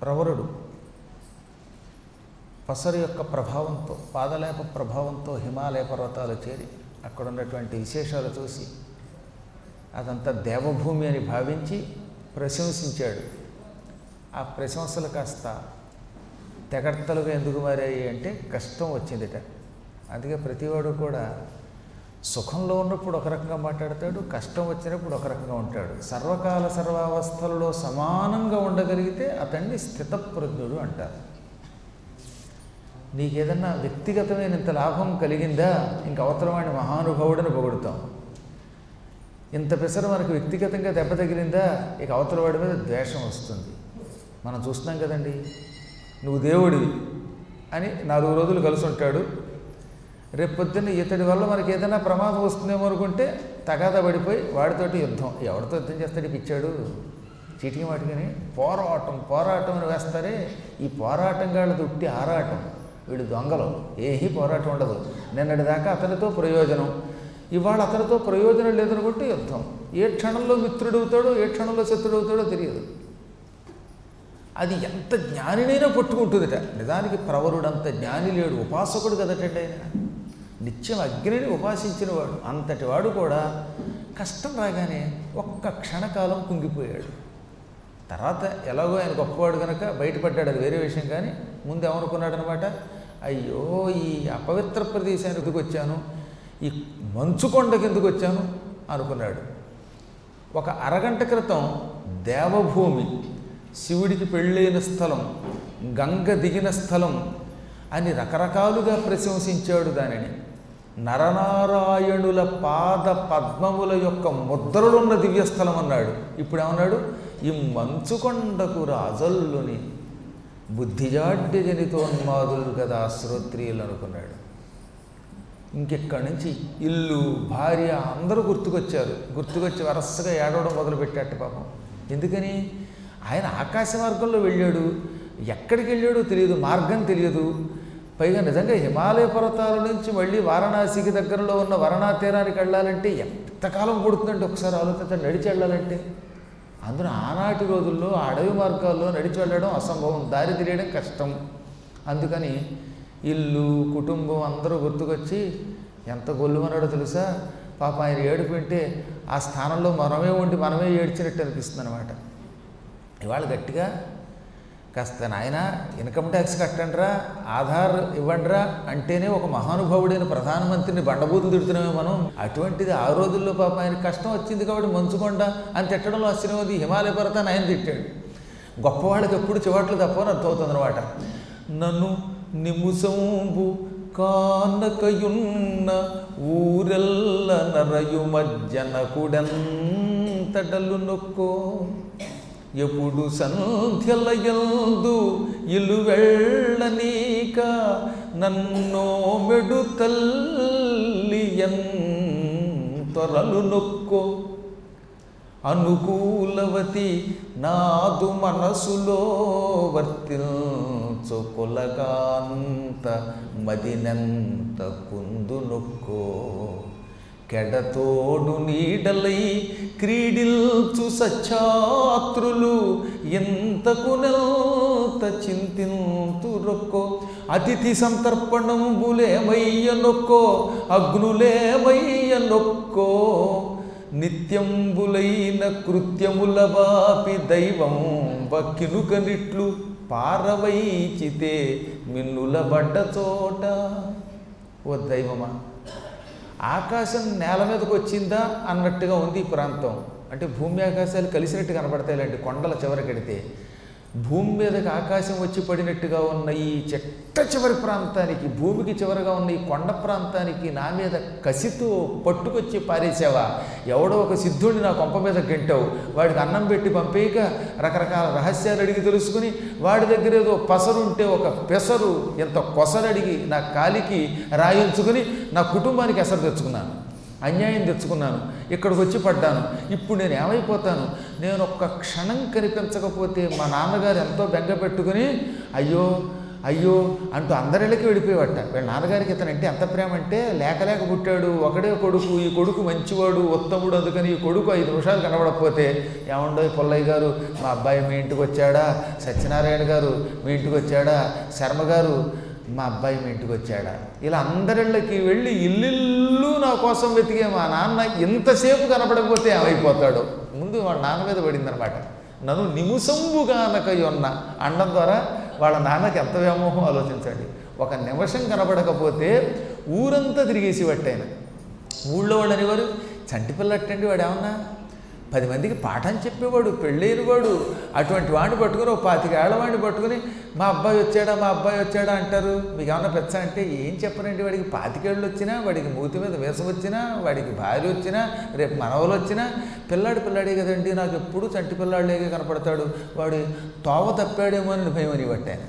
ప్రవరుడు పసరు యొక్క ప్రభావంతో పాదలేప ప్రభావంతో హిమాలయ పర్వతాలు చేరి అక్కడ ఉన్నటువంటి విశేషాలు చూసి అదంతా దేవభూమి అని భావించి ప్రశంసించాడు ఆ ప్రశంసలు కాస్త తెగడ్తలుగా ఎందుకు మారాయి అంటే కష్టం వచ్చిందిట అందుకే ప్రతివాడు కూడా సుఖంలో ఉన్నప్పుడు ఒక రకంగా మాట్లాడతాడు కష్టం వచ్చినప్పుడు ఒక రకంగా ఉంటాడు సర్వకాల సర్వావస్థలలో సమానంగా ఉండగలిగితే అతన్ని స్థితప్రజ్ఞుడు అంటారు నీకేదన్నా వ్యక్తిగతమైన ఇంత లాభం కలిగిందా ఇంక అవతలవాడిని మహానుభావుడని పొగుడుతాం ఇంత పెసరు మనకు వ్యక్తిగతంగా దెబ్బ తగిలిందా ఇక అవతలవాడి మీద ద్వేషం వస్తుంది మనం చూస్తున్నాం కదండి నువ్వు దేవుడివి అని నాలుగు రోజులు కలిసి ఉంటాడు రేపు పొద్దున్న ఇతడి వల్ల మనకి ఏదైనా ప్రమాదం వస్తుందేమో అనుకుంటే తగాదా పడిపోయి వాడితోటి యుద్ధం ఎవరితో యుద్ధం చేస్తాడు పిచ్చాడు చీటికి వాటికని పోరాటం పోరాటం అని వేస్తారే ఈ పోరాటం గాళ్ళది ఉట్టి ఆరాటం వీళ్ళు దొంగలు ఏహీ పోరాటం ఉండదు నిన్నటి దాకా అతనితో ప్రయోజనం ఇవాళ అతనితో ప్రయోజనం లేదనుకుంటే యుద్ధం ఏ క్షణంలో మిత్రుడవుతాడో ఏ క్షణంలో శత్రుడవుతాడో తెలియదు అది ఎంత జ్ఞానినైనా పట్టుకుంటుందిట నిజానికి ప్రవరుడంత జ్ఞాని లేడు ఉపాసకుడు కదటండి ఆయన నిత్యం అగ్నిని ఉపాసించిన వాడు అంతటి వాడు కూడా కష్టం రాగానే ఒక్క క్షణకాలం కుంగిపోయాడు తర్వాత ఎలాగో ఆయన గొప్పవాడు కనుక బయటపడ్డాడు అది వేరే విషయం కానీ ముందు ఏమనుకున్నాడు అనమాట అయ్యో ఈ అపవిత్ర ప్రదేశానికి ఎందుకు వచ్చాను ఈ మంచు కొండకి ఎందుకు వచ్చాను అనుకున్నాడు ఒక అరగంట క్రితం దేవభూమి శివుడికి పెళ్ళైన స్థలం గంగ దిగిన స్థలం అని రకరకాలుగా ప్రశంసించాడు దానిని నరనారాయణుల పాద పద్మముల యొక్క ముద్రలున్న దివ్యస్థలం అన్నాడు ఇప్పుడు ఏమన్నాడు ఈ మంచుకొండకు రాజల్లుని బుద్ధిజాడ్య జనితోన్మాదులు కదా శ్రోత్రియులు అనుకున్నాడు ఇంకెక్కడి నుంచి ఇల్లు భార్య అందరూ గుర్తుకొచ్చారు గుర్తుకొచ్చి వరసగా ఏడవడం మొదలుపెట్టాట పాపం ఎందుకని ఆయన ఆకాశ మార్గంలో వెళ్ళాడు ఎక్కడికి వెళ్ళాడో తెలియదు మార్గం తెలియదు పైగా నిజంగా హిమాలయ పర్వతాల నుంచి మళ్ళీ వారణాసికి దగ్గరలో ఉన్న వరణా తీరానికి వెళ్ళాలంటే ఎంతకాలం పడుతుందంటే ఒకసారి ఆలోచించండి నడిచి వెళ్ళాలంటే అందులో ఆనాటి రోజుల్లో ఆ అడవి మార్గాల్లో నడిచి వెళ్ళడం అసంభవం దారి తెలియడం కష్టం అందుకని ఇల్లు కుటుంబం అందరూ గుర్తుకొచ్చి ఎంత గొల్లుమన్నాడో తెలుసా పాప ఆయన ఏడుపు వింటే ఆ స్థానంలో మనమే ఉండి మనమే ఏడ్చినట్టు అనిపిస్తుంది అనమాట ఇవాళ గట్టిగా కాస్త నాయన ఇన్కమ్ ట్యాక్స్ కట్టండిరా ఆధార్ ఇవ్వండిరా అంటేనే ఒక మహానుభావుడైన ప్రధానమంత్రిని బండబూతులు తిడుతున్నామే మనం అటువంటిది ఆ రోజుల్లో పాప ఆయన కష్టం వచ్చింది కాబట్టి మంచుకొండ అని తిట్టడంలో ఆశ్చర్యం హిమాలయ పర్వతాన్ని ఆయన తిట్టాడు గొప్పవాళ్ళకి ఎప్పుడు చివట్లు తప్పని అర్థమవుతుంది అనమాట నన్ను నిముసంబు కానకయున్న ఊరెల్ల నరయు మజ్జనకుడెంతడలు నొక్కో ఎప్పుడు సంధ్యలయందు ఇల్లు వెళ్ళనీక నన్నో మెడు తల్లియన్ త్వరలు నొక్కో అనుకూలవతి నాదు మనసులో వర్తిల్చు కొలగాంత మదినంత కుందు నొక్కో కెడతోడు నీడలై క్రీడిల్చు సచ్చాత్రులు ఎంతకు నెల్త చింతింతురొక్కో అతిథి సంతర్పణంబులేమయ్య నొక్కో అగ్నులేమయ్య నొక్కో నిత్యంబులైన కృత్యముల వాపి దైవం వక్కినుకనిట్లు పారవైచితే మిన్నుల బడ్డ చోట ఓ దైవమా ఆకాశం నేల మీదకి వచ్చిందా అన్నట్టుగా ఉంది ఈ ప్రాంతం అంటే భూమి ఆకాశాలు కలిసినట్టు కనపడతాయి ఇలాంటి కొండల చివరకెడితే భూమి మీదకి ఆకాశం వచ్చి పడినట్టుగా ఉన్న ఈ చెట్ట చివరి ప్రాంతానికి భూమికి చివరగా ఉన్న ఈ కొండ ప్రాంతానికి నా మీద కసితో పట్టుకొచ్చి పారేసావా ఎవడో ఒక సిద్ధుడిని నా కొంప మీద గెంటావు వాడికి అన్నం పెట్టి పంపేయక రకరకాల రహస్యాలు అడిగి తెలుసుకుని వాడి దగ్గర ఏదో పసరుంటే ఒక పెసరు ఎంత కొసరు అడిగి నా కాలికి రాయించుకుని నా కుటుంబానికి ఎసరు తెచ్చుకున్నాను అన్యాయం తెచ్చుకున్నాను ఇక్కడికి వచ్చి పడ్డాను ఇప్పుడు నేను ఏమైపోతాను నేను ఒక్క క్షణం కనిపించకపోతే మా నాన్నగారు ఎంతో బెంగ పెట్టుకుని అయ్యో అయ్యో అంటూ అందరిళ్ళకి వెళ్ళిపోయేవట వీళ్ళ నాన్నగారికి ఇతను అంటే ఎంత ప్రేమ అంటే లేక లేక పుట్టాడు ఒకడే కొడుకు ఈ కొడుకు మంచివాడు ఉత్తముడు అందుకని ఈ కొడుకు ఐదు నిమిషాలు కనబడకపోతే ఏమండో పుల్లయ్య గారు మా అబ్బాయి మీ ఇంటికి వచ్చాడా సత్యనారాయణ గారు మీ ఇంటికి వచ్చాడా శర్మ గారు మా అబ్బాయి మీ ఇంటికి వచ్చాడా ఇలా అందరిళ్ళకి వెళ్ళి ఇల్లిల్లు నా కోసం వెతికే మా నాన్న ఇంతసేపు కనపడకపోతే ఏమైపోతాడు ముందు వాళ్ళ నాన్న మీద పడిందనమాట నన్ను నిముసంబుగానకయున్న అండం ద్వారా వాళ్ళ నాన్నకి ఎంత వ్యామోహం ఆలోచించండి ఒక నిమిషం కనపడకపోతే ఊరంతా తిరిగేసి పట్టాయన ఊళ్ళో వాళ్ళు అనేవారు చంటి పిల్లట్టండి వాడు ఏమన్నా పది మందికి పాఠం చెప్పేవాడు పెళ్ళైన వాడు అటువంటి వాడిని పట్టుకుని ఒక పాతిక ఏళ్ళవాడిని పట్టుకుని మా అబ్బాయి వచ్చాడా మా అబ్బాయి వచ్చాడా అంటారు మీకు ఏమన్నా పెచ్చ అంటే ఏం చెప్పరండి వాడికి పాతికేళ్ళు వచ్చినా వాడికి మూతి మీద వేసం వచ్చినా వాడికి భార్య వచ్చినా రేపు మనవలు వచ్చినా పిల్లాడు పిల్లాడే కదండి నాకు ఎప్పుడు చంటి పిల్లాడులేగా కనపడతాడు వాడు తోవ తప్పాడేమో అని భయం అని పట్టాను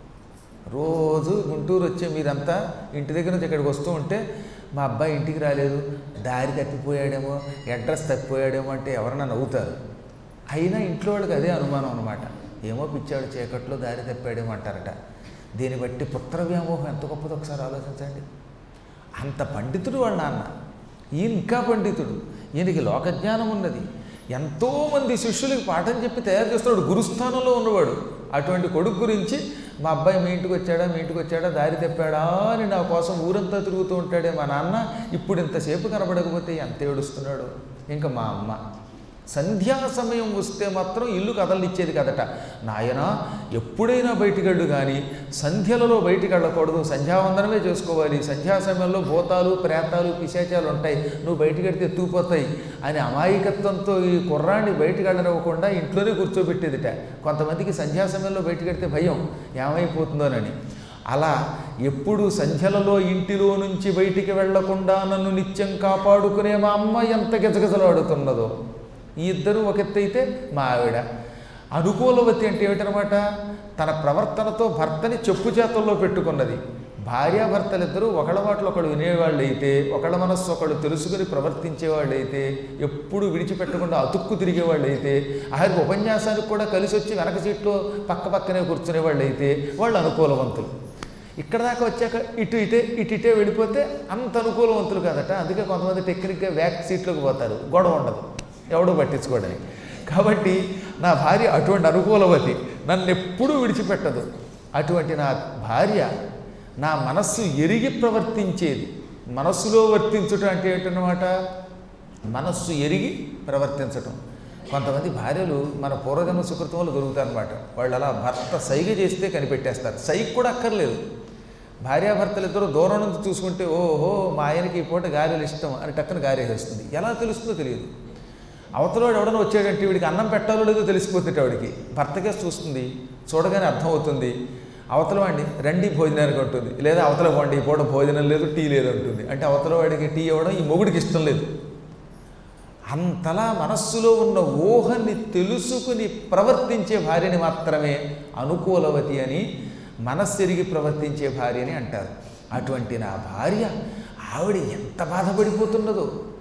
రోజు గుంటూరు వచ్చే మీరంతా ఇంటి దగ్గర నుంచి ఇక్కడికి వస్తూ ఉంటే మా అబ్బాయి ఇంటికి రాలేదు దారి తప్పిపోయాడేమో అడ్రస్ తప్పిపోయాడేమో అంటే ఎవరన్నా నవ్వుతారు అయినా ఇంట్లో వాళ్ళకి అదే అనుమానం అనమాట ఏమో పిచ్చాడు చీకట్లో దారి తప్పాడేమో అంటారట దీన్ని బట్టి పుత్ర వ్యామోహం ఎంత గొప్పదో ఒకసారి ఆలోచించండి అంత పండితుడు వాళ్ళ నాన్న ఈయన ఇంకా పండితుడు ఈయనకి లోకజ్ఞానం ఉన్నది ఎంతోమంది శిష్యులకి పాఠం చెప్పి తయారు చేస్తున్నాడు గురుస్థానంలో ఉన్నవాడు అటువంటి కొడుకు గురించి మా అబ్బాయి మీ ఇంటికి వచ్చాడా మీ ఇంటికి వచ్చాడా దారి తెప్పాడా అని నా కోసం ఊరంతా తిరుగుతూ ఉంటాడే మా నాన్న ఇప్పుడు ఇంతసేపు కనబడకపోతే ఎంత ఏడుస్తున్నాడు ఇంకా మా అమ్మ సంధ్యా సమయం వస్తే మాత్రం ఇల్లు కదలనిచ్చేది కదట నాయన ఎప్పుడైనా బయటికి వెళ్ళు కానీ సంధ్యలలో బయటికి వెళ్ళకూడదు సంధ్యావందనమే చేసుకోవాలి సంధ్యా సమయంలో భూతాలు ప్రేతాలు పిశాచాలు ఉంటాయి నువ్వు బయటికి వెడితే ఎత్తుకుపోతాయి అని అమాయకత్వంతో ఈ కుర్రాన్ని బయటికి వెళ్ళనివ్వకుండా ఇంట్లోనే కూర్చోబెట్టేదిట కొంతమందికి సంధ్యా సమయంలో బయటికి వెడితే భయం ఏమైపోతుందోనని అలా ఎప్పుడు సంధ్యలలో ఇంటిలో నుంచి బయటికి వెళ్లకుండా నన్ను నిత్యం కాపాడుకునే మా అమ్మ ఎంత గిజగిజలాడుతున్నదో ఈ ఇద్దరు ఒక ఎత్తు అయితే మా ఆవిడ అనుకూలవతి అంటే ఏమిటనమాట తన ప్రవర్తనతో భర్తని చెప్పు చేతల్లో పెట్టుకున్నది భార్యాభర్తలిద్దరూ ఒకళ్ళ మాటలు ఒకళ్ళు వినేవాళ్ళు అయితే ఒకళ్ళ మనస్సు ఒకళ్ళు తెలుసుకుని ప్రవర్తించేవాళ్ళు అయితే ఎప్పుడు విడిచిపెట్టకుండా అతుక్కు తిరిగేవాళ్ళు అయితే ఆఖరికి ఉపన్యాసానికి కూడా కలిసి వచ్చి వెనక సీట్లో పక్క పక్కనే కూర్చునేవాళ్ళు అయితే వాళ్ళు అనుకూలవంతులు ఇక్కడ దాకా వచ్చాక ఇటు ఇటే ఇటు ఇటే వెళ్ళిపోతే అంత అనుకూలవంతులు కాదట అందుకే కొంతమంది టెక్నిక్గా బ్యాక్ సీట్లోకి పోతారు గొడవ ఉండదు ఎవడో పట్టించుకోవడానికి కాబట్టి నా భార్య అటువంటి అనుకూలవతి నన్ను ఎప్పుడూ విడిచిపెట్టదు అటువంటి నా భార్య నా మనస్సు ఎరిగి ప్రవర్తించేది మనస్సులో వర్తించుట అంటే ఏంటన్నమాట మనస్సు ఎరిగి ప్రవర్తించటం కొంతమంది భార్యలు మన పూర్వజన్మ సుకృతంలో దొరుకుతారనమాట వాళ్ళు అలా భర్త సైగ చేస్తే కనిపెట్టేస్తారు సైగ కూడా అక్కర్లేదు భార్యాభర్తలు ఇద్దరు దూరం నుంచి చూసుకుంటే ఓహో మా ఆయనకి ఈ పూట గారెలు ఇష్టం అని టక్కన గారేసేస్తుంది ఎలా తెలుస్తుందో తెలియదు అవతలవాడు ఎవడన్నా వచ్చాడంటే వీడికి అన్నం పెట్టాలో లేదో తెలిసిపోతుంటే వాడికి భర్తకే చూస్తుంది చూడగానే అర్థమవుతుంది అవతల వాడిని రండి భోజనానికి ఉంటుంది లేదా అవతల వాడిని ఈ పూట భోజనం లేదు టీ లేదు అంటుంది అంటే అవతల వాడికి టీ ఇవ్వడం ఈ మొగుడికి ఇష్టం లేదు అంతలా మనస్సులో ఉన్న ఊహని తెలుసుకుని ప్రవర్తించే భార్యని మాత్రమే అనుకూలవతి అని మనస్సెరిగి ప్రవర్తించే భార్య అని అంటారు అటువంటి నా భార్య ఆవిడ ఎంత బాధపడిపోతున్నదో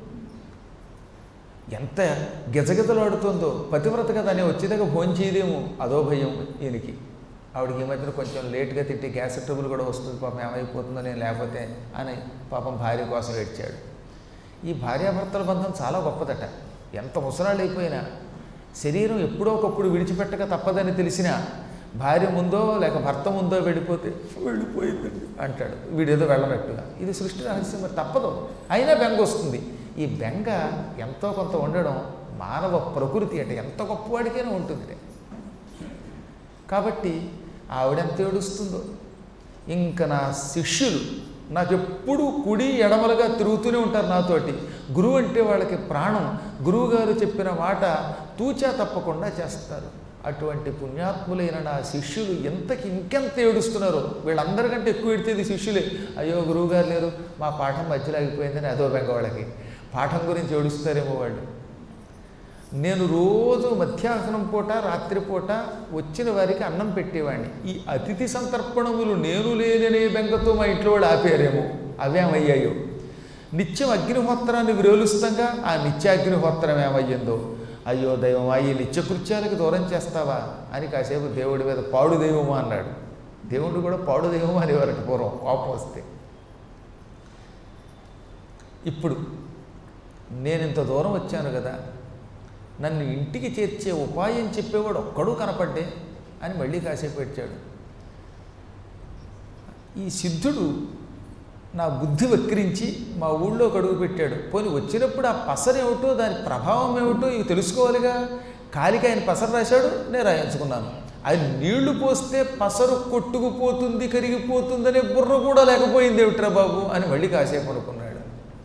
ఎంత గిజగిజలాడుతుందో పతివ్రత కదా అనే వచ్చేదాకా భోజనం చేయదేమో అదో భయం ఈయనకి ఆవిడకి ఈ మధ్యన కొంచెం లేట్గా తిట్టి గ్యాస్ ట్రబుల్ కూడా వస్తుంది పాపం ఏమైపోతుందో నేను లేకపోతే అని పాపం భార్య కోసం ఏడ్చాడు ఈ భార్యాభర్తల బంధం చాలా గొప్పదట ఎంత ముసలాళ్ళు అయిపోయినా శరీరం ఎప్పుడో ఒకప్పుడు విడిచిపెట్టక తప్పదని తెలిసినా భార్య ముందో లేక భర్త ముందో వెళ్ళిపోతే వెళ్ళిపోయిందండి అంటాడు వీడేదో వెళ్ళనట్టుగా ఇది సృష్టి రహస్యం మరి తప్పదు అయినా బెంగ వస్తుంది ఈ బెంగ ఎంతో కొంత ఉండడం మానవ ప్రకృతి అంటే ఎంత గొప్పవాడికైనా ఉంటుంది కాబట్టి ఆవిడెంత ఏడుస్తుందో ఇంకా నా శిష్యులు నాకు ఎప్పుడూ కుడి ఎడమలుగా తిరుగుతూనే ఉంటారు నాతోటి గురువు అంటే వాళ్ళకి ప్రాణం గురువుగారు చెప్పిన మాట తూచా తప్పకుండా చేస్తారు అటువంటి పుణ్యాత్ములైన నా శిష్యులు ఎంతకి ఇంకెంత ఏడుస్తున్నారో వీళ్ళందరికంటే ఎక్కువ ఎడితేది శిష్యులే అయ్యో గురువుగారు లేరు మా పాఠం మధ్యలో ఆగిపోయిందని అదో బెంగ వాళ్ళకి పాఠం గురించి ఏడుస్తారేమో వాళ్ళు నేను రోజు మధ్యాహ్నం పూట రాత్రిపూట వచ్చిన వారికి అన్నం పెట్టేవాడిని ఈ అతిథి సంతర్పణములు నేను లేననే బెంగతో మా ఇంట్లో వాళ్ళు ఆపేరేమో అవేమయ్యాయో నిత్యం అగ్నిహోత్రాన్ని విరోలుస్తంగా ఆ నిత్యాగ్నిహోత్రం ఏమయ్యిందో అయ్యో దైవమా ఈ నిత్యకృత్యాలకు దూరం చేస్తావా అని కాసేపు దేవుడి మీద పాడు దైవమా అన్నాడు దేవుడు కూడా పాడు దైవం అనేవారట పూర్వం కోపం వస్తే ఇప్పుడు నేను ఇంత దూరం వచ్చాను కదా నన్ను ఇంటికి చేర్చే ఉపాయం చెప్పేవాడు ఒక్కడూ కనపడ్డే అని మళ్ళీ కాసేపు పెట్టాడు ఈ సిద్ధుడు నా బుద్ధి వక్రించి మా ఊళ్ళో కడుగు పెట్టాడు పోని వచ్చినప్పుడు ఆ పసరు ఏమిటో దాని ప్రభావం ఏమిటో ఇవి తెలుసుకోవాలిగా కాలికి ఆయన పసరు రాశాడు నేను రాయించుకున్నాను అది నీళ్లు పోస్తే పసరు కొట్టుకుపోతుంది కరిగిపోతుందనే బుర్ర కూడా లేకపోయింది ఏమిట్రా బాబు అని మళ్ళీ కాసేపు అనుకున్నాడు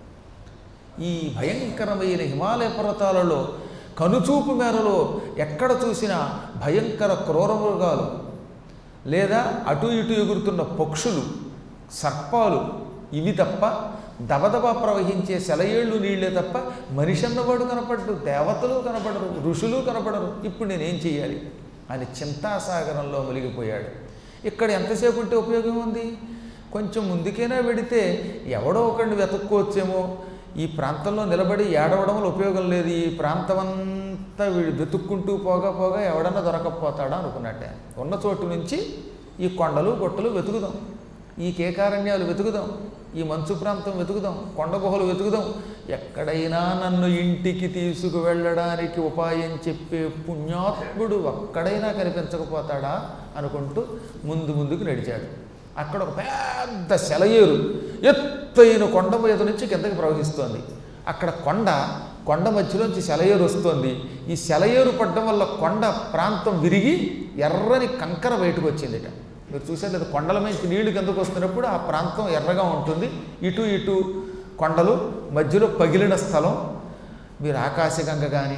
ఈ భయంకరమైన హిమాలయ పర్వతాలలో కనుచూపు మేరలో ఎక్కడ చూసినా భయంకర క్రూర మృగాలు లేదా అటు ఇటు ఎగురుతున్న పక్షులు సర్పాలు ఇవి తప్ప దబదబా ప్రవహించే సెలయేళ్ళు నీళ్లే తప్ప మనిషి అన్నవాడు కనపడరు దేవతలు కనపడరు ఋషులు కనపడరు ఇప్పుడు నేనేం చేయాలి అని చింతాసాగరంలో మునిగిపోయాడు ఇక్కడ ఎంతసేపు ఉంటే ఉపయోగం ఉంది కొంచెం ముందుకైనా వెడితే ఎవడో ఒకరిని వెతుక్కోవచ్చేమో ఈ ప్రాంతంలో నిలబడి ఏడవడం వల్ల ఉపయోగం లేదు ఈ ప్రాంతమంతా వీడు వెతుక్కుంటూ పోగా పోగా ఎవడన్నా దొరకపోతాడా అనుకున్నట్టే ఉన్న చోటు నుంచి ఈ కొండలు గుట్టలు వెతుకుదాం ఈ కేకారణ్యాలు వెతుకుదాం ఈ మంచు ప్రాంతం వెతుకుదాం కొండ గుహలు వెతుకుదాం ఎక్కడైనా నన్ను ఇంటికి తీసుకువెళ్ళడానికి ఉపాయం చెప్పే పుణ్యాత్ముడు ఒక్కడైనా కనిపించకపోతాడా అనుకుంటూ ముందు ముందుకు నడిచాడు అక్కడ ఒక పెద్ద సెలయేరు ఎత్తైన కొండ మీద నుంచి కిందకి ప్రవహిస్తోంది అక్కడ కొండ కొండ మధ్యలోంచి సెలయేరు వస్తోంది ఈ సెలయేరు పడ్డం వల్ల కొండ ప్రాంతం విరిగి ఎర్రని కంకర బయటకు వచ్చిందిట మీరు చూసారు లేదా కొండల నుంచి నీళ్లు కిందకు వస్తున్నప్పుడు ఆ ప్రాంతం ఎర్రగా ఉంటుంది ఇటు ఇటు కొండలు మధ్యలో పగిలిన స్థలం మీరు ఆకాశగంగ కానీ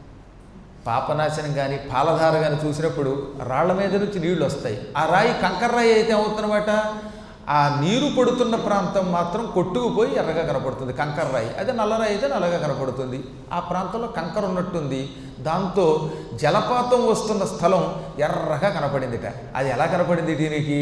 పాపనాశనం కానీ పాలధార కానీ చూసినప్పుడు రాళ్ల మీద నుంచి నీళ్లు వస్తాయి ఆ రాయి కంకర రాయి అయితే ఏమవుతున్నమాట ఆ నీరు పడుతున్న ప్రాంతం మాత్రం కొట్టుకుపోయి ఎర్రగా కనపడుతుంది కంకర రాయి అదే నల్లరాయి అయితే నల్లగా కనపడుతుంది ఆ ప్రాంతంలో కంకర ఉన్నట్టుంది దాంతో జలపాతం వస్తున్న స్థలం ఎర్రగా కనపడిందిట అది ఎలా కనపడింది దీనికి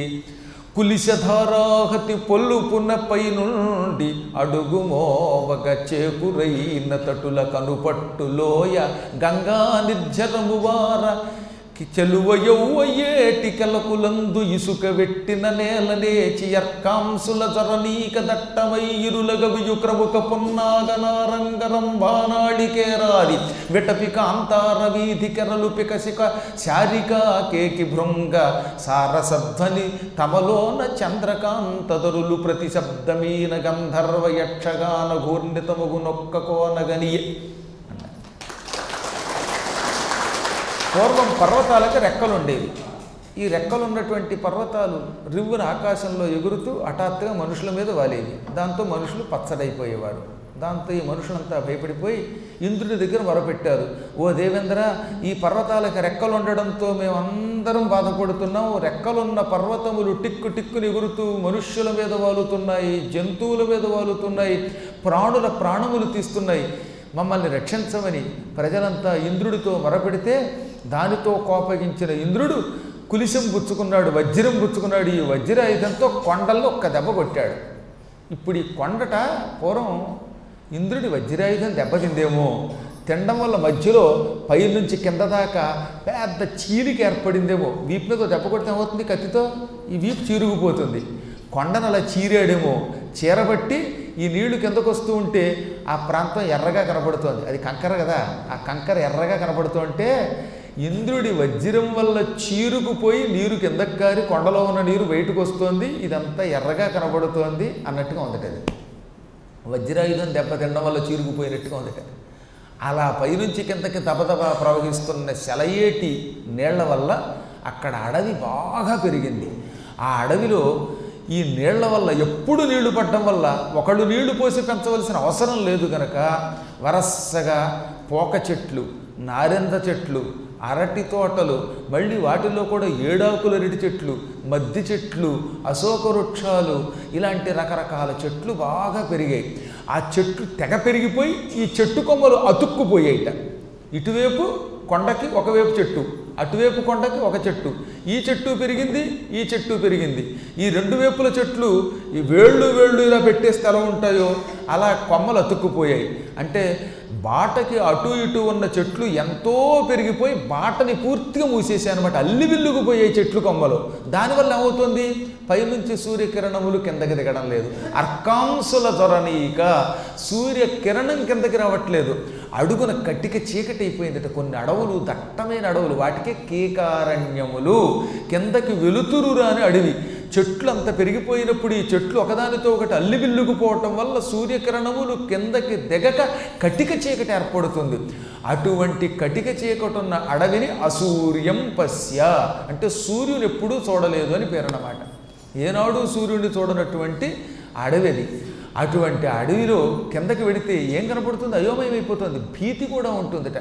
కులిశధారాహతి పొల్లుపున్న పై నుండి అడుగు మోవగ చేకురైన తటుల కనుపట్టులోయ గంగా నిర్జరము వార చెలువ యౌవయేటి కలకులందు ఇసుక వెట్టిన నేలనేచి యర్కాంసుల జరనీక దట్టమైరులగ వియుక్రముక పున్నాగనారంగరం వానాళికేరారి విటపి కాంతార వీధి కెరలు పికసిక శారికా కేకి భృంగ సారసధ్వని తమలోన చంద్రకాంతదరులు ప్రతి శబ్దమీన గంధర్వ యక్షగాన ఘూర్ణితముగు నొక్క కోనగనియే పూర్వం పర్వతాలకు రెక్కలు ఉండేవి ఈ రెక్కలు ఉన్నటువంటి పర్వతాలు రివ్వున ఆకాశంలో ఎగురుతూ హఠాత్తుగా మనుషుల మీద వాలేవి దాంతో మనుషులు పచ్చడైపోయేవారు దాంతో ఈ మనుషులంతా భయపడిపోయి ఇంద్రుడి దగ్గర మొరపెట్టారు ఓ దేవేంద్ర ఈ పర్వతాలకు రెక్కలు ఉండడంతో మేమందరం బాధపడుతున్నాం రెక్కలున్న పర్వతములు టిక్కు టిక్కుని ఎగురుతూ మనుష్యుల మీద వాలుతున్నాయి జంతువుల మీద వాలుతున్నాయి ప్రాణుల ప్రాణములు తీస్తున్నాయి మమ్మల్ని రక్షించమని ప్రజలంతా ఇంద్రుడితో మొరపెడితే దానితో కోపగించిన ఇంద్రుడు కులిశం పుచ్చుకున్నాడు వజ్రం పుచ్చుకున్నాడు ఈ వజ్రాయుధంతో కొండల్లో ఒక్క దెబ్బ కొట్టాడు ఇప్పుడు ఈ కొండట పూర్వం ఇంద్రుడి వజ్రాయుధం దెబ్బతిందేమో తినడం వల్ల మధ్యలో పై నుంచి కింద దాకా పెద్ద చీలిక ఏర్పడిందేమో వీపు మీద దెబ్బ కొడితే ఏమవుతుంది కత్తితో ఈ వీపు చీరుకుపోతుంది కొండను అలా చీరాడేమో చీరబట్టి ఈ నీళ్లు కిందకు వస్తూ ఉంటే ఆ ప్రాంతం ఎర్రగా కనపడుతోంది అది కంకర కదా ఆ కంకర ఎర్రగా కనపడుతుంటే ఇంద్రుడి వజ్రం వల్ల చీరుకుపోయి నీరు కిందకు కారి కొండలో ఉన్న నీరు బయటకు వస్తోంది ఇదంతా ఎర్రగా కనబడుతోంది అన్నట్టుగా ఉందట అది వజ్రాయుధం దెబ్బ తినడం వల్ల చీరుకుపోయినట్టుగా ఉందట అలా పైనుంచి కిందకి దబదబా ప్రవహిస్తున్న సెలయేటి నీళ్ల వల్ల అక్కడ అడవి బాగా పెరిగింది ఆ అడవిలో ఈ నీళ్ల వల్ల ఎప్పుడు నీళ్లు పడడం వల్ల ఒకళ్ళు నీళ్లు పోసి పెంచవలసిన అవసరం లేదు కనుక వరసగా పోక చెట్లు నారింద చెట్లు అరటి తోటలు మళ్ళీ వాటిలో కూడా ఏడాకుల అరటి చెట్లు మద్ది చెట్లు అశోక వృక్షాలు ఇలాంటి రకరకాల చెట్లు బాగా పెరిగాయి ఆ చెట్లు తెగ పెరిగిపోయి ఈ చెట్టు కొమ్మలు అతుక్కుపోయాయిట ఇటువైపు కొండకి ఒకవైపు చెట్టు అటువైపు కొండకి ఒక చెట్టు ఈ చెట్టు పెరిగింది ఈ చెట్టు పెరిగింది ఈ రెండు వైపుల చెట్లు ఈ వేళ్ళు వేళ్ళు ఇలా పెట్టేస్తే ఎలా ఉంటాయో అలా కొమ్మలు అతుక్కుపోయాయి అంటే బాటకి అటు ఇటు ఉన్న చెట్లు ఎంతో పెరిగిపోయి బాటని పూర్తిగా మూసేసాయి అనమాట అల్లి విల్లుకుపోయాయి చెట్లు కొమ్మలు దానివల్ల ఏమవుతుంది పైనుంచి సూర్యకిరణములు కిందకి దిగడం లేదు అర్కాంశుల త్వరణీక సూర్యకిరణం కిందకి రావట్లేదు అడుగున కట్టిక చీకటి అయిపోయిందట కొన్ని అడవులు దట్టమైన అడవులు వాటికే కీకారణ్యములు కిందకి వెలుతురు రాని అడవి చెట్లు అంత పెరిగిపోయినప్పుడు ఈ చెట్లు ఒకదానితో ఒకటి అల్లిబిల్లుకుపోవటం వల్ల సూర్యకిరణములు కిందకి దిగక కటిక చీకటి ఏర్పడుతుంది అటువంటి కటిక చీకటి ఉన్న అడవిని అసూర్యం పశ్య అంటే సూర్యుని ఎప్పుడూ చూడలేదు అని పేరన్నమాట ఏనాడు సూర్యుడిని చూడనటువంటి అడవి అది అటువంటి అడవిలో కిందకి వెడితే ఏం కనపడుతుంది అయోమయం అయిపోతుంది భీతి కూడా ఉంటుందిట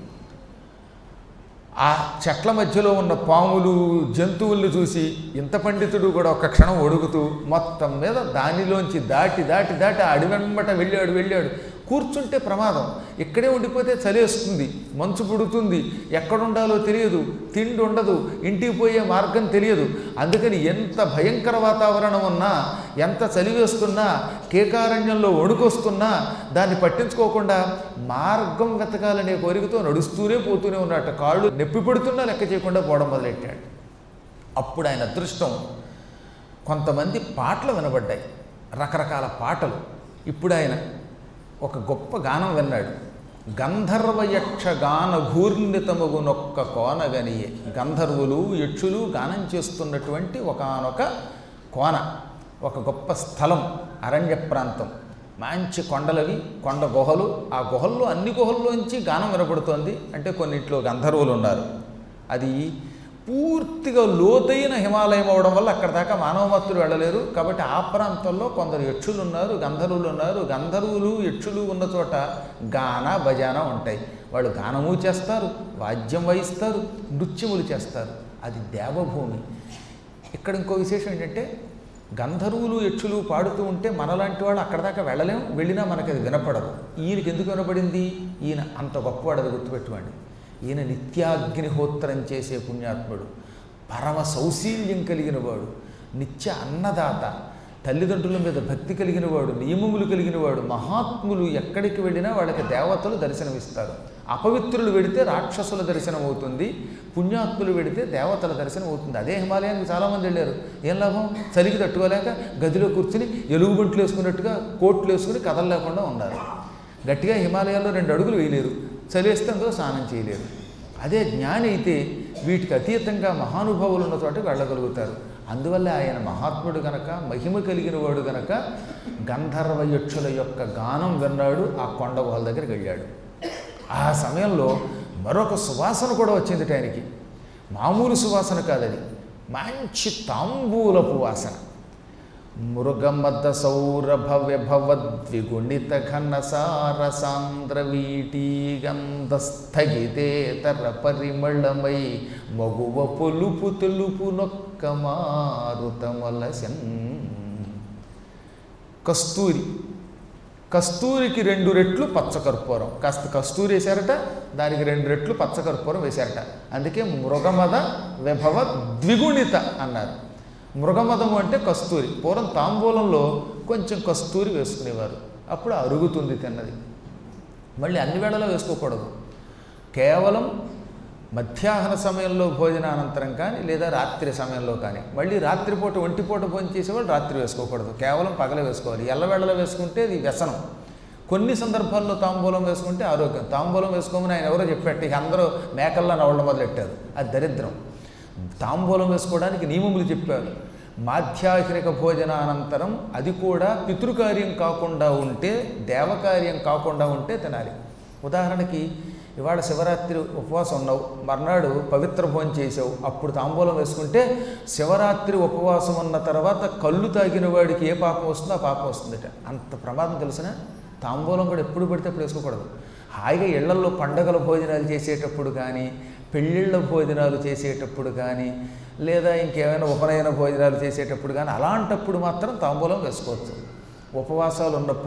ఆ చెట్ల మధ్యలో ఉన్న పాములు జంతువుల్ని చూసి ఇంత పండితుడు కూడా ఒక క్షణం ఒడుగుతూ మొత్తం మీద దానిలోంచి దాటి దాటి దాటి ఆ అడివెంబట వెళ్ళాడు వెళ్ళాడు కూర్చుంటే ప్రమాదం ఇక్కడే ఉండిపోతే చలేస్తుంది మంచు పుడుతుంది ఎక్కడుండాలో తెలియదు తిండి ఉండదు ఇంటికి పోయే మార్గం తెలియదు అందుకని ఎంత భయంకర వాతావరణం ఉన్నా ఎంత చలి వేస్తున్నా కేకారణ్యంలో వణుకొస్తున్నా దాన్ని పట్టించుకోకుండా మార్గం వెతకాలనే కోరికతో నడుస్తూనే పోతూనే ఉన్నట్టు కాళ్ళు నొప్పి పడుతున్నా లెక్క చేయకుండా పోవడం మొదలెట్టాడు అప్పుడు ఆయన అదృష్టం కొంతమంది పాటలు వినబడ్డాయి రకరకాల పాటలు ఇప్పుడు ఆయన ఒక గొప్ప గానం విన్నాడు గంధర్వ యక్ష గాన ఘూర్ణితమగునొక్క కోనగనియే గంధర్వులు యక్షులు గానం చేస్తున్నటువంటి ఒకానొక కోన ఒక గొప్ప స్థలం అరణ్య ప్రాంతం మంచి కొండలవి కొండ గుహలు ఆ గుహల్లో అన్ని గుహల్లోంచి గానం వినపడుతోంది అంటే కొన్నింట్లో గంధర్వులు ఉన్నారు అది పూర్తిగా లోతైన హిమాలయం అవడం వల్ల అక్కడ దాకా మానవమత్తులు వెళ్ళలేరు కాబట్టి ఆ ప్రాంతంలో కొందరు యక్షులు ఉన్నారు గంధర్వులు ఉన్నారు గంధర్వులు యక్షులు ఉన్న చోట గాన భజాన ఉంటాయి వాళ్ళు గానము చేస్తారు వాద్యం వహిస్తారు నృత్యములు చేస్తారు అది దేవభూమి ఇక్కడ ఇంకో విశేషం ఏంటంటే గంధర్వులు యక్షులు పాడుతూ ఉంటే మనలాంటి వాళ్ళు అక్కడ దాకా వెళ్ళలేం వెళ్ళినా మనకి అది వినపడదు ఈయనకి ఎందుకు వినపడింది ఈయన అంత గొప్పవాడు అది గుర్తుపెట్టుకోండి ఈయన నిత్యాగ్నిహోత్రం చేసే పుణ్యాత్ముడు పరమ సౌశీల్యం కలిగిన వాడు నిత్య అన్నదాత తల్లిదండ్రుల మీద భక్తి కలిగిన వాడు నియమములు కలిగిన వాడు మహాత్ములు ఎక్కడికి వెళ్ళినా వాళ్ళకి దేవతలు దర్శనమిస్తారు అపవిత్రులు వెడితే రాక్షసుల దర్శనం అవుతుంది పుణ్యాత్ములు వెడితే దేవతల దర్శనం అవుతుంది అదే హిమాలయానికి చాలామంది వెళ్ళారు ఏం లాభం చలికి తట్టుకోలేక గదిలో కూర్చుని ఎలుగుబంట్లు వేసుకున్నట్టుగా కోట్లు వేసుకుని కదలలేకుండా ఉన్నారు గట్టిగా హిమాలయాల్లో రెండు అడుగులు వేయలేరు చలిస్తే అందులో స్నానం చేయలేరు అదే జ్ఞాని అయితే వీటికి అతీతంగా మహానుభావులు ఉన్న చోట వెళ్ళగలుగుతారు అందువల్ల ఆయన మహాత్ముడు గనక మహిమ కలిగిన వాడు గనక గంధర్వ యక్షుల యొక్క గానం విన్నాడు ఆ కొండ గుహల దగ్గరికి వెళ్ళాడు ఆ సమయంలో మరొక సువాసన కూడా వచ్చింది ఆయనకి మామూలు సువాసన కాదది మంచి తాంబూలపు వాసన మృగమద సౌరభ విభవద్విగుణిత ఘన సార సాంద్ర వీటీ గంధస్థగితేతర పరిమళమై మగువ పొలుపు తెలుపు నొక్క మారుతమలసన్ కస్తూరి కస్తూరికి రెండు రెట్లు పచ్చకర్పూరం కాస్త కస్తూరి వేశారట దానికి రెండు రెట్లు పచ్చకర్పూరం వేశారట అందుకే మృగమద విభవ ద్విగుణిత అన్నారు మృగమదము అంటే కస్తూరి పూర్వం తాంబూలంలో కొంచెం కస్తూరి వేసుకునేవారు అప్పుడు అరుగుతుంది తిన్నది మళ్ళీ అన్ని వేళలా వేసుకోకూడదు కేవలం మధ్యాహ్న సమయంలో భోజనానంతరం కానీ లేదా రాత్రి సమయంలో కానీ మళ్ళీ రాత్రిపూట ఒంటిపూట భోజనం చేసేవాళ్ళు రాత్రి వేసుకోకూడదు కేవలం పగలే వేసుకోవాలి ఎల్లవేళలో వేసుకుంటే ఇది వ్యసనం కొన్ని సందర్భాల్లో తాంబూలం వేసుకుంటే ఆరోగ్యం తాంబూలం వేసుకోమని ఆయన ఎవరో చెప్పారు ఇక అందరూ మేకల్లా నవ్వడం మొదలెట్టారు అది దరిద్రం తాంబూలం వేసుకోవడానికి నియమములు చెప్పారు మాధ్యాహ్నిక భోజనానంతరం అది కూడా పితృకార్యం కాకుండా ఉంటే దేవకార్యం కాకుండా ఉంటే తినాలి ఉదాహరణకి ఇవాళ శివరాత్రి ఉపవాసం ఉన్నావు మర్నాడు పవిత్ర భోజనం చేసావు అప్పుడు తాంబూలం వేసుకుంటే శివరాత్రి ఉపవాసం ఉన్న తర్వాత కళ్ళు తాగిన వాడికి ఏ పాపం వస్తుందో ఆ పాపం వస్తుందట అంత ప్రమాదం తెలిసిన తాంబూలం కూడా ఎప్పుడు పడితే అప్పుడు వేసుకోకూడదు హాయిగా ఇళ్లల్లో పండగల భోజనాలు చేసేటప్పుడు కానీ పెళ్ళిళ్ళ భోజనాలు చేసేటప్పుడు కానీ లేదా ఇంకేమైనా ఉపనయన భోజనాలు చేసేటప్పుడు కానీ అలాంటప్పుడు మాత్రం తాంబూలం వేసుకోవచ్చు ఉపవాసాలు ఉన్నప్పుడు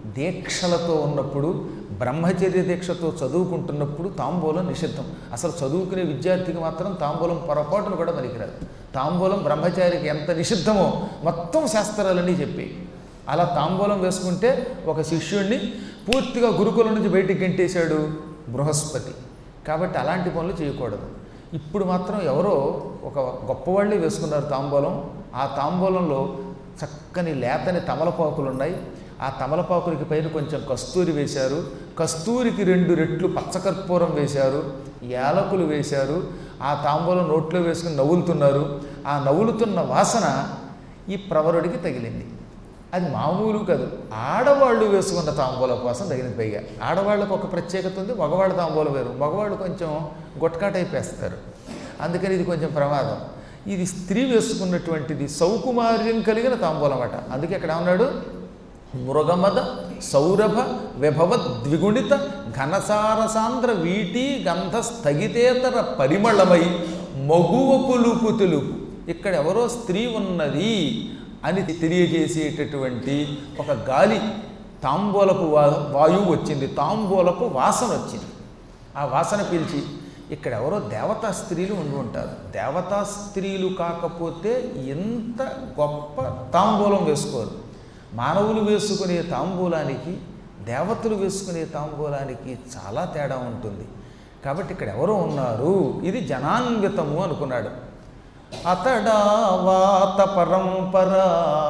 దీక్షలతో ఉన్నప్పుడు బ్రహ్మచర్య దీక్షతో చదువుకుంటున్నప్పుడు తాంబూలం నిషిద్ధం అసలు చదువుకునే విద్యార్థికి మాత్రం తాంబూలం పొరపాటును కూడా పనికిరాదు తాంబూలం బ్రహ్మచారికి ఎంత నిషిద్ధమో మొత్తం శాస్త్రాలన్నీ చెప్పి అలా తాంబూలం వేసుకుంటే ఒక శిష్యుణ్ణి పూర్తిగా గురుకులం నుంచి బయటికి గెంటేశాడు బృహస్పతి కాబట్టి అలాంటి పనులు చేయకూడదు ఇప్పుడు మాత్రం ఎవరో ఒక గొప్పవాళ్ళే వేసుకున్నారు తాంబూలం ఆ తాంబూలంలో చక్కని లేతని తమలపాకులు ఉన్నాయి ఆ తమలపాకులకి పైన కొంచెం కస్తూరి వేశారు కస్తూరికి రెండు రెట్లు పచ్చకర్పూరం వేశారు యాలకులు వేశారు ఆ తాంబూలం నోట్లో వేసుకుని నవ్వులుతున్నారు ఆ నవ్వులుతున్న వాసన ఈ ప్రవరుడికి తగిలింది అది మామూలు కాదు ఆడవాళ్ళు వేసుకున్న తాంబూలం కోసం తగినది పైగా ఆడవాళ్ళకు ఒక ప్రత్యేకత ఉంది మగవాళ్ళ తాంబూలం వేరు మగవాళ్ళు కొంచెం గుట్కా టైప్ వేస్తారు అందుకని ఇది కొంచెం ప్రమాదం ఇది స్త్రీ వేసుకున్నటువంటిది సౌకుమార్యం కలిగిన తాంబూలం అట అందుకే ఇక్కడ ఏమన్నాడు మృగమద సౌరభ విభవ ద్విగుణిత ఘనసారసాంద్ర వీటి గంధ స్థగితేతర పరిమళమై మగువ పులుపు తెలుపు ఇక్కడ ఎవరో స్త్రీ ఉన్నది అని తెలియజేసేటటువంటి ఒక గాలి తాంబూలపు వా వాయువు వచ్చింది తాంబూలపు వాసన వచ్చింది ఆ వాసన పీల్చి ఇక్కడ ఎవరో దేవతా స్త్రీలు ఉండి ఉంటారు దేవతా స్త్రీలు కాకపోతే ఎంత గొప్ప తాంబూలం వేసుకోరు మానవులు వేసుకునే తాంబూలానికి దేవతలు వేసుకునే తాంబూలానికి చాలా తేడా ఉంటుంది కాబట్టి ఇక్కడ ఎవరో ఉన్నారు ఇది జనాన్వితము అనుకున్నాడు అతడా వాత పరంపరా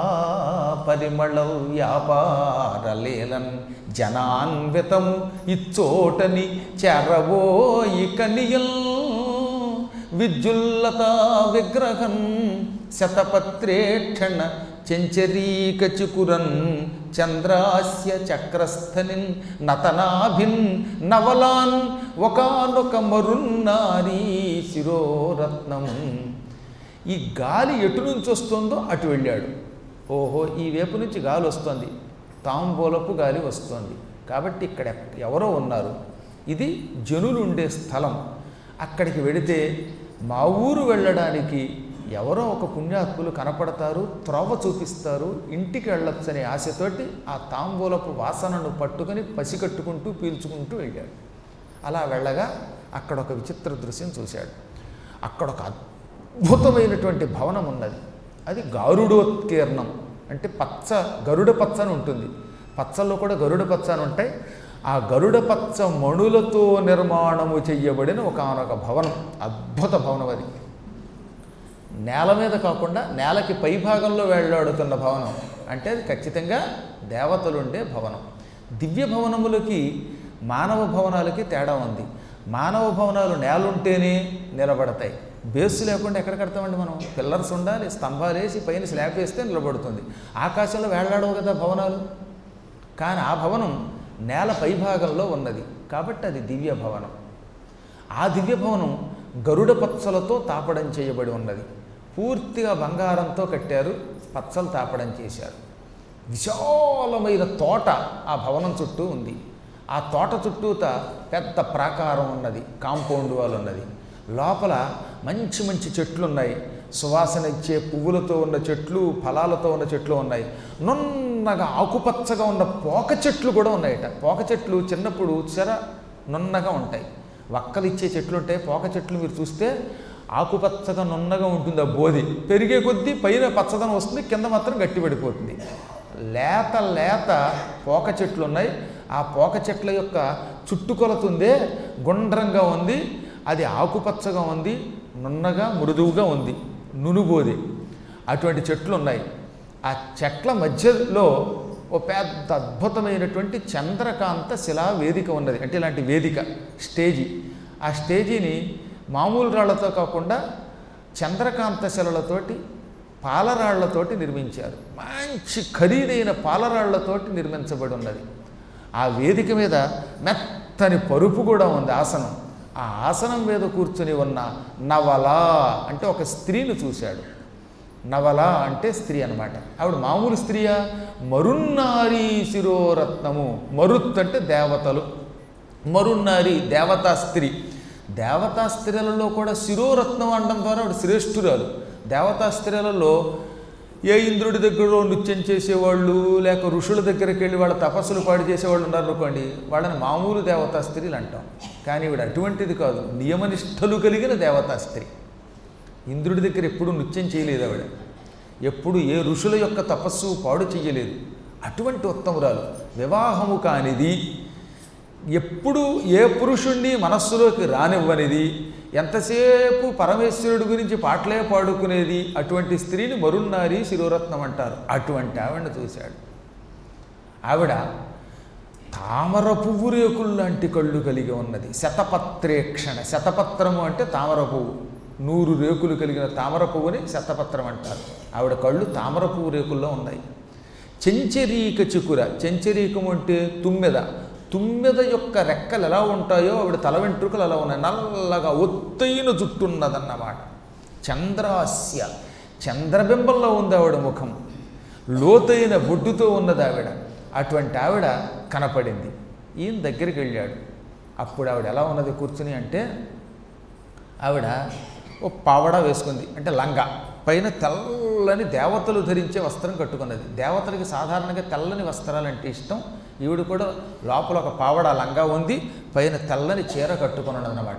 పరిమళ వ్యాపారలేలన్ జనాన్వితము ఇచ్చోటని చెరవోయి కనియల్ విద్యుల్లత విగ్రహం శతపత్రేక్షణ చెంచరీక చికురన్ చంద్రాస్య చక్రస్థనిన్ నతనాభిన్ నవలాన్ ఒకనొక మరున్నారీ శిరోరత్నం ఈ గాలి ఎటు నుంచి వస్తుందో అటు వెళ్ళాడు ఓహో ఈ వైపు నుంచి గాలి వస్తుంది తాంబూలపు గాలి వస్తుంది కాబట్టి ఇక్కడ ఎవరో ఉన్నారు ఇది జనులు ఉండే స్థలం అక్కడికి వెడితే మా ఊరు వెళ్ళడానికి ఎవరో ఒక పుణ్యాత్ములు కనపడతారు త్రోవ చూపిస్తారు ఇంటికి వెళ్ళొచ్చనే ఆశతోటి ఆ తాంబూలపు వాసనను పట్టుకొని పసికట్టుకుంటూ పీల్చుకుంటూ వెళ్ళాడు అలా వెళ్ళగా అక్కడ ఒక విచిత్ర దృశ్యం చూశాడు అక్కడ ఒక అద్భుతమైనటువంటి భవనం ఉన్నది అది గారుడోత్కీర్ణం అంటే పచ్చ గరుడ పచ్చ అని ఉంటుంది పచ్చల్లో కూడా గరుడ పచ్చ అని ఉంటాయి ఆ గరుడ పచ్చ మణులతో నిర్మాణము చెయ్యబడిన ఒకనొక భవనం అద్భుత భవనం అది నేల మీద కాకుండా నేలకి పై భాగంలో వెళ్ళాడుతున్న భవనం అంటే అది ఖచ్చితంగా దేవతలుండే భవనం దివ్య భవనములకి మానవ భవనాలకి తేడా ఉంది మానవ భవనాలు నేలుంటేనే నిలబడతాయి బేస్ లేకుండా ఎక్కడ కడతామండి మనం పిల్లర్స్ ఉండాలి స్తంభాలు వేసి పైన స్లాబ్ వేస్తే నిలబడుతుంది ఆకాశంలో వేళ్లాడవు కదా భవనాలు కానీ ఆ భవనం నేల పైభాగంలో ఉన్నది కాబట్టి అది దివ్య భవనం ఆ దివ్య భవనం గరుడ పచ్చలతో తాపడం చేయబడి ఉన్నది పూర్తిగా బంగారంతో కట్టారు పచ్చలు తాపడం చేశారు విశాలమైన తోట ఆ భవనం చుట్టూ ఉంది ఆ తోట చుట్టూత పెద్ద ప్రాకారం ఉన్నది కాంపౌండ్ వాల్ ఉన్నది లోపల మంచి మంచి చెట్లు ఉన్నాయి సువాసన ఇచ్చే పువ్వులతో ఉన్న చెట్లు ఫలాలతో ఉన్న చెట్లు ఉన్నాయి నున్నగా ఆకుపచ్చగా ఉన్న పోక చెట్లు కూడా ఉన్నాయట పోక చెట్లు చిన్నప్పుడు చెర నున్నగా ఉంటాయి వక్కలు ఇచ్చే చెట్లు ఉంటాయి పోక చెట్లు మీరు చూస్తే ఆకుపచ్చగా నున్నగా ఉంటుంది ఆ బోధి పెరిగే కొద్దీ పైన పచ్చదనం వస్తుంది కింద మాత్రం గట్టి పడిపోతుంది లేత లేత పోక చెట్లు ఉన్నాయి ఆ పోక చెట్ల యొక్క చుట్టుకొలతుందే గుండ్రంగా ఉంది అది ఆకుపచ్చగా ఉంది నున్నగా మృదువుగా ఉంది నునుబోది అటువంటి చెట్లు ఉన్నాయి ఆ చెట్ల మధ్యలో ఓ పెద్ద అద్భుతమైనటువంటి చంద్రకాంత శిలా వేదిక ఉన్నది అంటే ఇలాంటి వేదిక స్టేజీ ఆ స్టేజీని మామూలు రాళ్లతో కాకుండా చంద్రకాంత శిలలతోటి పాలరాళ్లతోటి నిర్మించారు మంచి ఖరీదైన పాలరాళ్లతోటి నిర్మించబడి ఉన్నది ఆ వేదిక మీద మెత్తని పరుపు కూడా ఉంది ఆసనం ఆ ఆసనం మీద కూర్చుని ఉన్న నవల అంటే ఒక స్త్రీని చూశాడు నవల అంటే స్త్రీ అనమాట ఆవిడ మామూలు స్త్రీయా మరున్నారీ శిరోరత్నము మరుత్ అంటే దేవతలు మరున్నారి దేవతా స్త్రీ దేవతా స్త్రీలలో కూడా శిరోరత్నం అనడం ద్వారా ఆవిడ శ్రేష్ఠురాలు దేవతా స్త్రీలలో ఏ ఇంద్రుడి దగ్గర నృత్యం చేసేవాళ్ళు లేక ఋషుల దగ్గరికి వెళ్ళి వాళ్ళ తపస్సులు పాడు చేసేవాళ్ళు ఉన్నారు అనుకోండి వాళ్ళని మామూలు దేవతా స్త్రీలు అంటాం కానీ ఇవిడ అటువంటిది కాదు నియమనిష్టలు కలిగిన దేవతా స్త్రీ ఇంద్రుడి దగ్గర ఎప్పుడు నృత్యం చేయలేదు ఆవిడ ఎప్పుడు ఏ ఋషుల యొక్క తపస్సు పాడు చేయలేదు అటువంటి ఉత్తమురాలు వివాహము కానిది ఎప్పుడు ఏ పురుషుణ్ణి మనస్సులోకి రానివ్వనిది ఎంతసేపు పరమేశ్వరుడి గురించి పాటలే పాడుకునేది అటువంటి స్త్రీని మరున్నారి శిరోరత్నం అంటారు అటువంటి ఆవిడని చూశాడు ఆవిడ తామర పువ్వు రేకులు లాంటి కళ్ళు కలిగి ఉన్నది శతపత్రేక్షణ శతపత్రము అంటే తామర పువ్వు నూరు రేకులు కలిగిన తామర పువ్వుని శతపత్రం అంటారు ఆవిడ కళ్ళు తామర పువ్వు రేకుల్లో ఉన్నాయి చెంచరీక చికుర చెంచరీకం అంటే తుమ్మెద తుమ్మెద యొక్క రెక్కలు ఎలా ఉంటాయో ఆవిడ తల వెంట్రుకలు అలా ఉన్నాయి నల్లగా ఒత్తైన జుట్టున్నదన్నమాట చంద్రాస్య చంద్రబింబంలో ఉంది ఆవిడ ముఖం లోతైన బొడ్డుతో ఉన్నది ఆవిడ అటువంటి ఆవిడ కనపడింది ఈయన దగ్గరికి వెళ్ళాడు అప్పుడు ఆవిడ ఎలా ఉన్నది కూర్చుని అంటే ఆవిడ ఓ పావడ వేసుకుంది అంటే లంగా పైన తెల్లని దేవతలు ధరించే వస్త్రం కట్టుకున్నది దేవతలకి సాధారణంగా తెల్లని వస్త్రాలు అంటే ఇష్టం ఈవిడ కూడా లోపల ఒక పావడ లంగా ఉంది పైన తెల్లని చీర కట్టుకున్నది అనమాట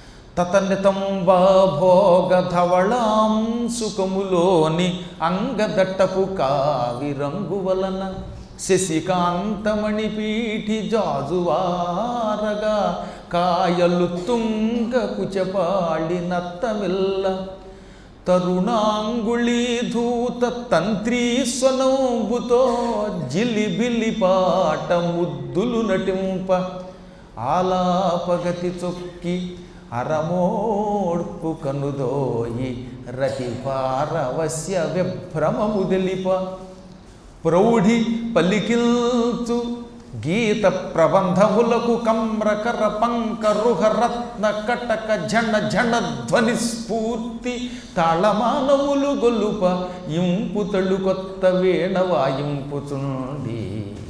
తతనితంబాభోగధవళాం సుఖములోని అంగదట్టపు కావి రంగు వలన శశికాంతమణి పీఠి జాజువారగా కాయలు తుంగ కుచపాళి నత్తమిల్ల తరుణాంగుళీధూత తంత్రీస్వనంబుతో జిలిబిలి పాట ముద్దులు నటింప ఆలాపగతి చొక్కి అరమోడ్పు కనుదోయి రతిపారవస్య విభ్రమము తెలిప ప్రౌఢి పలికిల్చు గీత ప్రబంధములకు కమ్రకర పంకరుహ రత్న కటక జన జన ధ్వని స్ఫూర్తి తాళమానములు గొల్లుప ఇంపు తళ్ళు కొత్త వేణ వాయింపుచుండి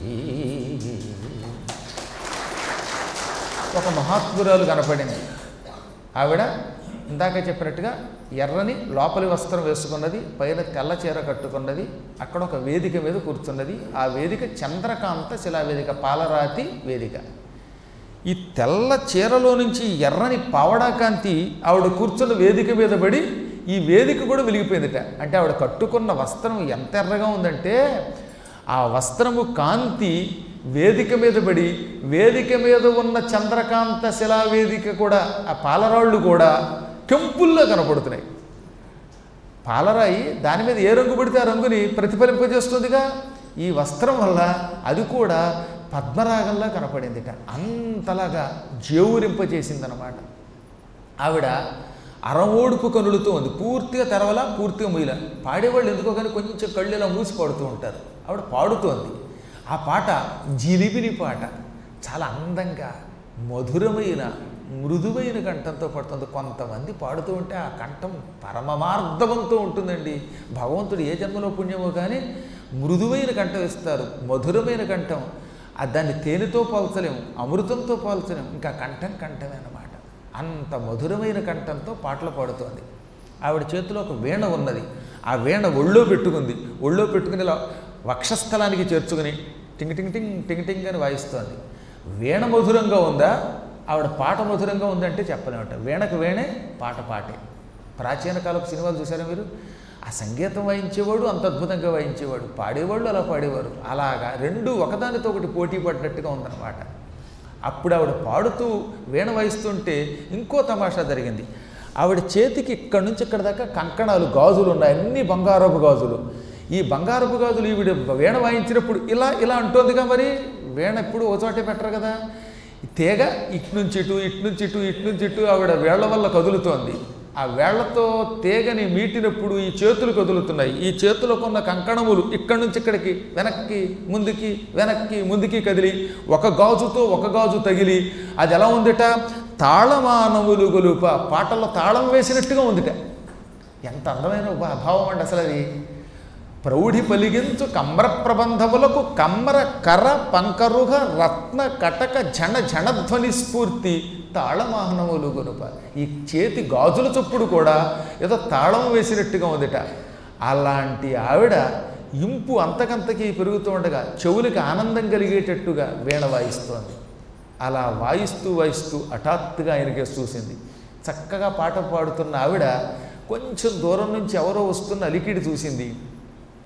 ఒక మహాత్మురాలు కనపడింది ఆవిడ ఇందాక చెప్పినట్టుగా ఎర్రని లోపలి వస్త్రం వేసుకున్నది పైన తెల్ల చీర కట్టుకున్నది అక్కడ ఒక వేదిక మీద కూర్చున్నది ఆ వేదిక చంద్రకాంత శిలావేదిక పాలరాతి వేదిక ఈ తెల్ల చీరలో నుంచి ఎర్రని పావడాకాంతి ఆవిడ కూర్చున్న వేదిక మీద పడి ఈ వేదిక కూడా వెలిగిపోయిందిట అంటే ఆవిడ కట్టుకున్న వస్త్రం ఎంత ఎర్రగా ఉందంటే ఆ వస్త్రము కాంతి వేదిక మీద పడి వేదిక మీద ఉన్న చంద్రకాంత శిలా వేదిక కూడా ఆ పాలరాళ్ళు కూడా కెంపుల్లో కనపడుతున్నాయి పాలరాయి దాని మీద ఏ రంగు పడితే ఆ రంగుని ప్రతిఫలింపజేస్తుందిగా ఈ వస్త్రం వల్ల అది కూడా పద్మరాగంలా కనపడిందిట అంతలాగా జేవురింపజేసిందనమాట ఆవిడ అరవోడుపు కనులతో ఉంది పూర్తిగా తెరవలా పూర్తిగా ముయ్యల పాడేవాళ్ళు ఎందుకో కానీ కొంచెం కళ్ళు ఇలా మూసి పాడుతూ ఉంటారు ఆవిడ పాడుతోంది ఆ పాట జిలిబిలి పాట చాలా అందంగా మధురమైన మృదువైన కంఠంతో పడుతుంది కొంతమంది పాడుతూ ఉంటే ఆ కంఠం పరమమార్ధవంతో ఉంటుందండి భగవంతుడు ఏ జన్మలో పుణ్యమో కానీ మృదువైన కంఠం ఇస్తారు మధురమైన కంఠం ఆ దాన్ని తేనెతో పోల్చలేము అమృతంతో పోల్చలేము ఇంకా కంఠం కంఠమే అన్నమాట అంత మధురమైన కంఠంతో పాటలు పాడుతోంది ఆవిడ చేతిలో ఒక వీణ ఉన్నది ఆ వీణ ఒళ్ళో పెట్టుకుంది ఒళ్ళో పెట్టుకుని ఇలా వక్షస్థలానికి చేర్చుకుని టింగ్ టింగ్ టింగ్ టింగ్ టింగ్ అని వాయిస్తోంది వీణ మధురంగా ఉందా ఆవిడ పాట మధురంగా ఉందంటే చెప్పలేమట వీణకు వేణే పాట పాటే ప్రాచీన కాలపు సినిమాలు చూసారా మీరు ఆ సంగీతం వాయించేవాడు అంత అద్భుతంగా వాయించేవాడు పాడేవాళ్ళు అలా పాడేవారు అలాగా రెండు ఒకదానితో ఒకటి పోటీ పడ్డట్టుగా ఉందన్నమాట అప్పుడు ఆవిడ పాడుతూ వీణ వాయిస్తుంటే ఇంకో తమాషా జరిగింది ఆవిడ చేతికి ఇక్కడి నుంచి ఇక్కడ దాకా కంకణాలు గాజులు ఉన్నాయి అన్ని బంగారపు గాజులు ఈ బంగారపు గాజులు ఈవిడ వీణ వాయించినప్పుడు ఇలా ఇలా అంటోందిగా మరి వీణ ఎప్పుడు ఓ చోటే పెట్టరు కదా ఈ తీగ ఇటు నుంచి ఇటు ఇటు నుంచి ఇటు ఇటు నుంచి ఇటు ఆవిడ వేళ్ల వల్ల కదులుతోంది ఆ వేళ్లతో తీగని మీటినప్పుడు ఈ చేతులు కదులుతున్నాయి ఈ చేతులకు ఉన్న కంకణములు ఇక్కడి నుంచి ఇక్కడికి వెనక్కి ముందుకి వెనక్కి ముందుకి కదిలి ఒక గాజుతో ఒక గాజు తగిలి అది ఎలా ఉందిట తాళమానములు గొలుప పాటల్లో తాళం వేసినట్టుగా ఉందిట ఎంత అందమైన భా- భావం అండి అసలు అది ప్రౌఢి పలిగించు కమ్ర ప్రబంధములకు కమ్ర కర పంకరుహ రత్న కటక జన జనధ్వని స్ఫూర్తి తాళమాహనములు గొనుప ఈ చేతి గాజుల చొప్పుడు కూడా ఏదో తాళం వేసినట్టుగా ఉందిట అలాంటి ఆవిడ ఇంపు అంతకంతకీ పెరుగుతూ ఉండగా చెవులకి ఆనందం కలిగేటట్టుగా వీణ వాయిస్తోంది అలా వాయిస్తూ వాయిస్తూ హఠాత్తుగా ఆయనకేసి చూసింది చక్కగా పాట పాడుతున్న ఆవిడ కొంచెం దూరం నుంచి ఎవరో వస్తున్న అలికిడి చూసింది